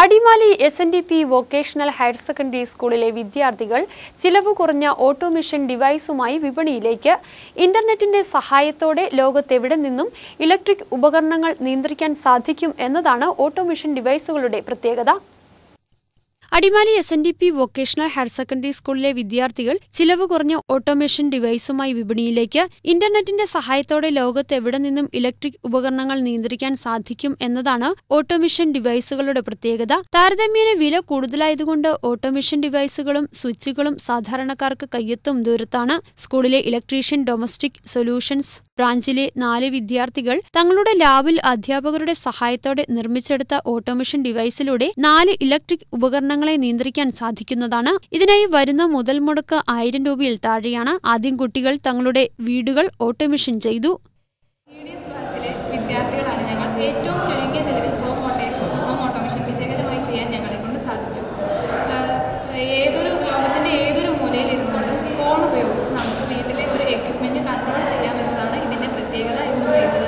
Adimali S N D P vocational higher secondary സ്കൂളിലെ വിദ്യാർത്ഥികൾ ചിലവ് കുറഞ്ഞ ഓട്ടോമിഷൻ ഡിവൈസുമായി വിപണിയിലേക്ക് ഇന്റർനെറ്റിന്റെ സഹായത്തോടെ ലോകത്തെവിടെ നിന്നും ഇലക്ട്രിക് ഉപകരണങ്ങൾ നിയന്ത്രിക്കാൻ സാധിക്കും എന്നതാണ് ഓട്ടോമിഷൻ ഡിവൈസുകളുടെ പ്രത്യേകത Adimali S N D P vocational higher secondary സ്കൂളിലെ വിദ്യാർത്ഥികൾ ചിലവ് കുറഞ്ഞ ഓട്ടോമേഷൻ ഡിവൈസുമായി വിപണിയിലേക്ക് ഇന്റർനെറ്റിന്റെ സഹായത്തോടെ ലോകത്ത് എവിടെ നിന്നും ഇലക്ട്രിക് ഉപകരണങ്ങൾ നിയന്ത്രിക്കാൻ സാധിക്കും എന്നതാണ് ഓട്ടോമിഷൻ ഡിവൈസുകളുടെ പ്രത്യേകത താരതമ്യേന വില കൂടുതലായതുകൊണ്ട് ഓട്ടോമിഷൻ ഡിവൈസുകളും സ്വിച്ചുകളും സാധാരണക്കാർക്ക് കയ്യെത്തും ദൂരത്താണ് സ്കൂളിലെ ഇലക്ട്രീഷ്യൻ ഡൊമസ്റ്റിക് സൊല്യൂഷൻസ് ബ്രാഞ്ചിലെ നാല് വിദ്യാർത്ഥികൾ തങ്ങളുടെ ലാബിൽ അധ്യാപകരുടെ സഹായത്തോടെ നിർമ്മിച്ചെടുത്ത ഓട്ടോമിഷൻ ഡിവൈസിലൂടെ നാല് ഇലക്ട്രിക് ഉപകരണങ്ങളെ നിയന്ത്രിക്കാൻ സാധിക്കുന്നതാണ് ഇതിനായി വരുന്ന മുതൽ മുടക്ക് ആയിരം രൂപയിൽ താഴെയാണ് ആദ്യം കുട്ടികൾ തങ്ങളുടെ വീടുകൾ ഓട്ടോമിഷൻ ചെയ്തു ഇ ഡി എസ് ബാച്ചിലെ വിദ്യാർത്ഥികളാണ് ഞങ്ങൾ ഏറ്റവും ചുരുങ്ങിയ ചെലവിൽ ഹോം ഓട്ടേഷൻ ഹോം ഓട്ടോമേഷൻ വിജയകരമായി ചെയ്യാൻ ഞങ്ങളെ കൊണ്ട് സാധിച്ചു ആഹ് ഏതൊരു ലോകത്തിൻ്റെ ഏതൊരു മൂലയിൽ ഇരുന്നുകൊണ്ടും ഫോൺ ഉപയോഗിച്ച് നമുക്ക് വീട്ടിലെ ഒരു എക്യുപ്മെൻറ്റ് കൺട്രോൾ ചെയ്യാമെന്നതാണ് ഇതിൻ്റെ പ്രത്യേകത എന്ന് പറയുന്നത്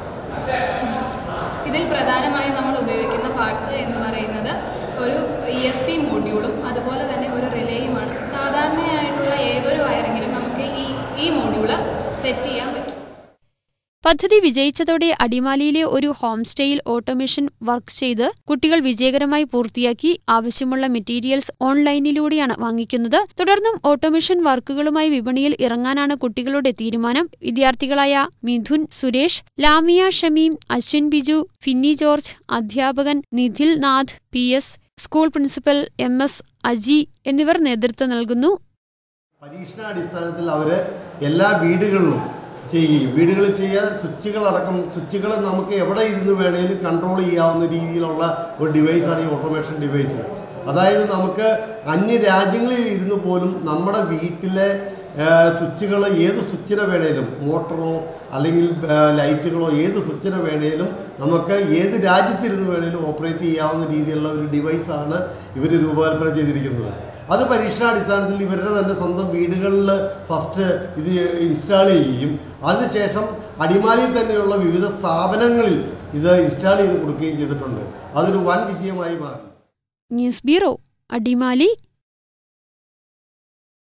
ഉം. ഇതിൽ പ്രധാനമായും നമ്മൾ ഉപയോഗിക്കുന്ന പാർട്സ് എന്ന് പറയുന്നത് ഒരു ഇ എസ് പി മോഡ്യൂളും അതുപോലെ തന്നെ ഒരു റിലേയുമാണ് സാധാരണയായിട്ടുള്ള ഏതൊരു വയറിങ്ങിലും നമുക്ക് ഈ ഈ മോഡ്യൂള് സെറ്റ് ചെയ്യാൻ പറ്റും പദ്ധതി വിജയിച്ചതോടെ അടിമാലിയിലെ ഒരു ഹോം സ്റ്റേയിൽ ഓട്ടോമേഷൻ വർക്ക് ചെയ്ത് കുട്ടികൾ വിജയകരമായി പൂർത്തിയാക്കി ആവശ്യമുള്ള മെറ്റീരിയൽസ് ഓൺലൈനിലൂടെയാണ് വാങ്ങിക്കുന്നത് തുടർന്നും ഓട്ടോമേഷൻ വർക്കുകളുമായി വിപണിയിൽ ഇറങ്ങാനാണ് കുട്ടികളുടെ തീരുമാനം വിദ്യാർത്ഥികളായ മിഥുൻ സുരേഷ് ലാമിയ ഷമീം അശ്വിൻ ബിജു ഫിന്നി ജോർജ് അധ്യാപകൻ Nidhil Nath P S school principal M S Aji എന്നിവർ നേതൃത്വം നൽകുന്നു പരീക്ഷണാടിസ്ഥാനത്തിൽ അവർ എല്ലാ വീടുകളിലും ചെയ്യുകയും വീടുകളിൽ ചെയ്യാൻ സ്വിച്ചുകളടക്കം സ്വിച്ചുകൾ നമുക്ക് എവിടെ ഇരുന്ന് വേണേലും കൺട്രോൾ ചെയ്യാവുന്ന രീതിയിലുള്ള ഒരു ഡിവൈസാണ് ഈ ഓട്ടോമേഷൻ ഡിവൈസ് അതായത് നമുക്ക് അന്യ രാജ്യങ്ങളിൽ ഇരുന്ന് പോലും നമ്മുടെ വീട്ടിലെ സ്വിച്ചുകൾ ഏത് സ്വിച്ചിനെ വേണേലും മോട്ടറോ അല്ലെങ്കിൽ ആ, ലൈറ്റുകളോ ഏത് സ്വിച്ചിനെ വേണേലും നമുക്ക് ഏത് രാജ്യത്തിരുന്ന് വേണേലും ഓപ്പറേറ്റ് ചെയ്യാവുന്ന രീതിയിലുള്ള ഒരു ഡിവൈസാണ് ഇവർ രൂപകൽപ്പന ചെയ്തിരിക്കുന്നത് അത് പരീക്ഷണാടിസ്ഥാനത്തിൽ ഇവരുടെ തന്നെ സ്വന്തം വീടുകളിൽ ഫസ്റ്റ് ഇത് ഇൻസ്റ്റാൾ ചെയ്യുകയും അതിനുശേഷം അടിമാലിയിൽ തന്നെയുള്ള വിവിധ സ്ഥാപനങ്ങളിൽ ഇത് ഇൻസ്റ്റാൾ ചെയ്ത് കൊടുക്കുകയും ചെയ്തിട്ടുണ്ട് അതൊരു വൻ വിജയമായി മാറി ന്യൂസ് ബ്യൂറോ അടിമാലി